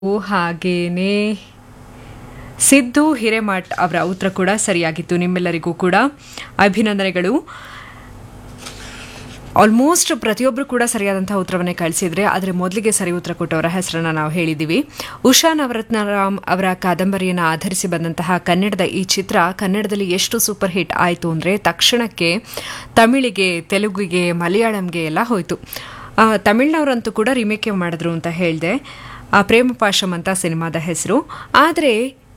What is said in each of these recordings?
ಹಾಗೇನೆ ಸಿದ್ದು ಹಿರೇಮಠ್ ಅವರ ಉತ್ತರ ಕೂಡ ಸರಿಯಾಗಿತ್ತು ನಿಮ್ಮೆಲ್ಲರಿಗೂ ಕೂಡ ಅಭಿನಂದನೆಗಳು ಆಲ್ಮೋಸ್ಟ್ ಪ್ರತಿಯೊಬ್ಬರು ಕೂಡ ಸರಿಯಾದಂತಹ ಉತ್ತರವನ್ನೇ ಕಳಿಸಿದ್ರೆ ಆದರೆ ಮೊದಲಿಗೆ ಸರಿ ಉತ್ತರ ಕೊಟ್ಟವರ ಹೆಸರನ್ನ ನಾವು ಹೇಳಿದ್ದೀವಿ ಉಷಾ ನವರತ್ನರಾಮ್ ಅವರ ಕಾದಂಬರಿಯನ್ನು ಆಧರಿಸಿ ಬಂದಂತಹ ಕನ್ನಡದ ಈ ಚಿತ್ರ ಕನ್ನಡದಲ್ಲಿ ಎಷ್ಟು ಸೂಪರ್ ಹಿಟ್ ಆಯಿತು ಅಂದರೆ ತಕ್ಷಣಕ್ಕೆ ತಮಿಳಿಗೆ ತೆಲುಗಿಗೆ ಮಲಯಾಳಂಗೆ ಎಲ್ಲ ಹೋಯಿತು ಆ, ತಮಿಳ್ನವರಂತೂ ಕೂಡ ರಿಮೇಕ್ ಮಾಡಿದ್ರು ಅಂತ ಹೇಳಿದೆ ಪ್ರೇಮ ಪಾಶಂ ಅಂತ ಸಿನಿಮಾದ ಹೆಸರು ಆದರೆ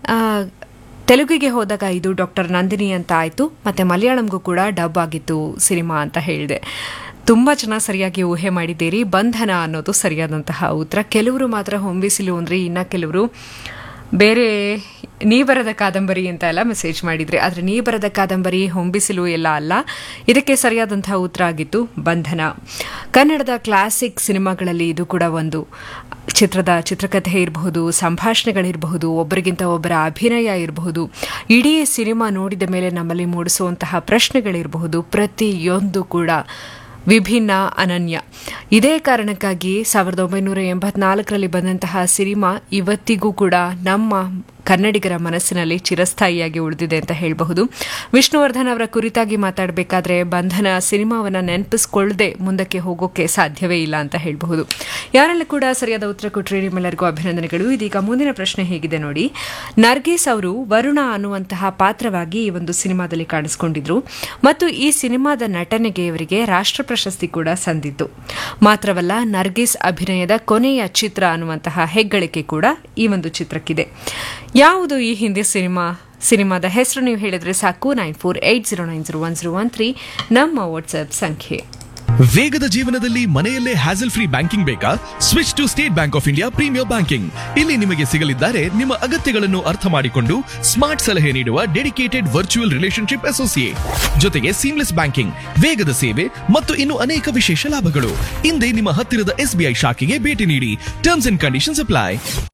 ತೆಲುಗಿಗೆ ಹೋದಾಗ ಇದು ಡಾಕ್ಟರ್ ನಂದಿನಿ ಅಂತ ಆಯಿತು ಮತ್ತು ಮಲಯಾಳಂಗೂ ಕೂಡ ಡಬ್ ಆಗಿತ್ತು ಸಿನಿಮಾ ಅಂತ ಹೇಳಿದೆ ತುಂಬ ಚೆನ್ನಾಗಿ ಸರಿಯಾಗಿ ಊಹೆ ಮಾಡಿದ್ದೀರಿ ಬಂಧನ ಅನ್ನೋದು ಸರಿಯಾದಂತಹ ಉತ್ತರ ಕೆಲವರು ಮಾತ್ರ ಹೊಂಬಿಸಿಲು ಅಂದರೆ ಇನ್ನು ಕೆಲವರು ಬೇರೆ ನೀ ಬರದ ಕಾದಂಬರಿ ಅಂತ ಎಲ್ಲ ಮೆಸೇಜ್ ಮಾಡಿದ್ರಿ ಆದರೆ ನೀ ಬರದ ಕಾದಂಬರಿ ಹೊಂಬಿಸಿಲು ಎಲ್ಲ ಅಲ್ಲ ಇದಕ್ಕೆ ಸರಿಯಾದಂತಹ ಉತ್ತರ ಆಗಿತ್ತು ಬಂಧನ ಕನ್ನಡದ ಕ್ಲಾಸಿಕ್ ಸಿನಿಮಾಗಳಲ್ಲಿ ಇದು ಕೂಡ ಒಂದು ಚಿತ್ರದ ಚಿತ್ರಕಥೆ ಇರಬಹುದು ಸಂಭಾಷಣೆಗಳಿರಬಹುದು ಒಬ್ಬರಿಗಿಂತ ಒಬ್ಬರ ಅಭಿನಯ ಇರಬಹುದು ಇಡೀ ಸಿನಿಮಾ ನೋಡಿದ ಮೇಲೆ ನಮ್ಮಲ್ಲಿ ಮೂಡಿಸುವಂತಹ ಪ್ರಶ್ನೆಗಳಿರಬಹುದು ಪ್ರತಿಯೊಂದು ಕೂಡ ವಿಭಿನ್ನ ಅನನ್ಯ ಇದೇ ಕಾರಣಕ್ಕಾಗಿ ಸಾವಿರದ ಒಂಬೈನೂರ ಎಂಬತ್ನಾಲ್ಕರಲ್ಲಿ ಬಂದಂತಹ ಸಿನಿಮಾ ಇವತ್ತಿಗೂ ಕೂಡ ನಮ್ಮ ಕನ್ನಡಿಗರ ಮನಸ್ಸಿನಲ್ಲಿ ಚಿರಸ್ಥಾಯಿಯಾಗಿ ಉಳಿದಿದೆ ಅಂತ ಹೇಳಬಹುದು ವಿಷ್ಣುವರ್ಧನ್ ಅವರ ಕುರಿತಾಗಿ ಮಾತಾಡಬೇಕಾದ್ರೆ ಬಂಧನ ಸಿನಿಮಾವನ್ನು ನೆನಪಿಸ್ಕೊಳ್ಳದೆ ಮುಂದಕ್ಕೆ ಹೋಗೋಕೆ ಸಾಧ್ಯವೇ ಇಲ್ಲ ಅಂತ ಹೇಳಬಹುದು ಯಾರೆಲ್ಲ ಕೂಡ ಸರಿಯಾದ ಉತ್ತರ ಕೊಟ್ಟರೆ ನಿಮ್ಮೆಲ್ಲರಿಗೂ ಅಭಿನಂದನೆಗಳು ಇದೀಗ ಮುಂದಿನ ಪ್ರಶ್ನೆ ಹೇಗಿದೆ ನೋಡಿ ನರ್ಗೀಸ್ ಅವರು ವರುಣ ಅನ್ನುವಂತಹ ಪಾತ್ರವಾಗಿ ಈ ಒಂದು ಸಿನಿಮಾದಲ್ಲಿ ಕಾಣಿಸಿಕೊಂಡಿದ್ರು ಮತ್ತು ಈ ಸಿನಿಮಾದ ನಟನೆಗೆ ಇವರಿಗೆ ರಾಷ್ಟ್ರ ಪ್ರಶಸ್ತಿ ಕೂಡ ಸಂದಿತ್ತು ಮಾತ್ರವಲ್ಲ ನರ್ಗೀಸ್ ಅಭಿನಯದ ಕೊನೆಯ ಚಿತ್ರ ಅನ್ನುವಂತಹ ಹೆಗ್ಗಳಿಕೆ ಕೂಡ ಈ ಒಂದು ಚಿತ್ರಕ್ಕಿದೆ ಯಾವುದು ಈ ಹಿಂದಿ ಸಿನಿಮಾ ಸಿನಿಮಾದ ಹೆಸರು ನೀವು ಹೇಳಿದ್ರೆ ಸಾಕು nine four eight zero nine zero one zero one three ನಮ್ಮ ವಾಟ್ಸ್ಆಪ್ ಸಂಖ್ಯೆ ವೇಗದ ಜೀವನದಲ್ಲಿ ಮನೆಯಲ್ಲೇ ಹ್ಯಾಸಲ್ ಫ್ರೀ ಬ್ಯಾಂಕಿಂಗ್ ಬೇಕಾ switch to State Bank of India premier banking ಇಲ್ಲಿ ನಿಮಗೆ ಸಿಗಲಿದ್ದಾರೆ ನಿಮ್ಮ ಅಗತ್ಯಗಳನ್ನು ಅರ್ಥ ಮಾಡಿಕೊಂಡು ಸ್ಮಾರ್ಟ್ ಸಲಹೆ ನೀಡುವ ಡೆಡಿಕೇಟೆಡ್ ವರ್ಚುವಲ್ ರಿಲೇಶನ್ಶಿಪ್ ಅಸೋಸಿಯೇಟ್ ಜೊತೆಗೆ ಸೀಮ್ಲೆಸ್ ಬ್ಯಾಂಕಿಂಗ್ ವೇಗದ ಸೇವೆ ಮತ್ತು ಇನ್ನು ಅನೇಕ ವಿಶೇಷ ಲಾಭಗಳು ಹಿಂದೆ ನಿಮ್ಮ ಹತ್ತಿರದ ಎಸ್ಬಿಐ ಶಾಖೆಗೆ ಭೇಟಿ ನೀಡಿ ಟರ್ಮ್ಸ್ ಅಂಡ್ ಕಂಡೀಷನ್ಸ್ ಅಪ್ಲೈ